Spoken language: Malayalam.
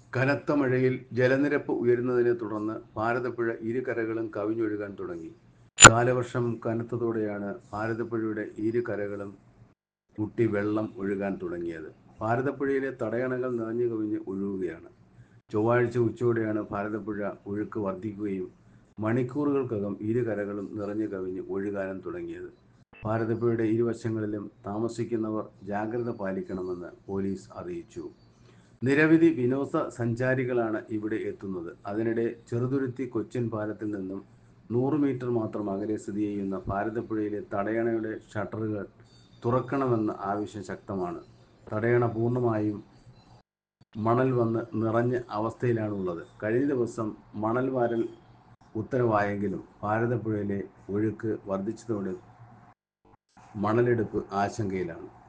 കനത്ത മഴയിൽ ജലനിരപ്പ് ഉയരുന്നതിനെ തുടർന്ന് ഭാരതപ്പുഴ ഇരു കരകളും കവിഞ്ഞൊഴുകാൻ തുടങ്ങി കാലവർഷം കനത്തതോടെയാണ് ഭാരതപ്പുഴയുടെ ഇരു കരകളും മുട്ടി വെള്ളം ഒഴുകാൻ തുടങ്ങിയത് ഭാരതപ്പുഴയിലെ തടയണകൾ നിറഞ്ഞു കവിഞ്ഞ് ഒഴുകുകയാണ് ചൊവ്വാഴ്ച ഉച്ചയോടെയാണ് ഭാരതപ്പുഴ ഒഴുക്ക് വർദ്ധിക്കുകയും മണിക്കൂറുകൾക്കകം ഇരു കരകളും നിറഞ്ഞു കവിഞ്ഞ് ഒഴുകാനും തുടങ്ങിയത് ഭാരതപ്പുഴയുടെ ഇരുവശങ്ങളിലും താമസിക്കുന്നവർ ജാഗ്രത പാലിക്കണമെന്ന് പോലീസ് അറിയിച്ചു നിരവധി വിനോദ സഞ്ചാരികളാണ് ഇവിടെ എത്തുന്നത് അതിനിടെ ചെറുതുരുത്തി കൊച്ചിൻ പാലത്തിൽ നിന്നും നൂറ് മീറ്റർ മാത്രം അകലെ സ്ഥിതി ചെയ്യുന്ന ഭാരതപ്പുഴയിലെ തടയണയുടെ ഷട്ടറുകൾ തുറക്കണമെന്ന ആവശ്യം ശക്തമാണ് തടയണ പൂർണ്ണമായും മണൽ വന്ന് നിറഞ്ഞ അവസ്ഥയിലാണുള്ളത് കഴിഞ്ഞ ദിവസം മണൽ വാരൽ ഉത്തരവായെങ്കിലും ഭാരതപ്പുഴയിലെ ഒഴുക്ക് വർദ്ധിച്ചതോടെ മണലെടുപ്പ് ആശങ്കയിലാണ്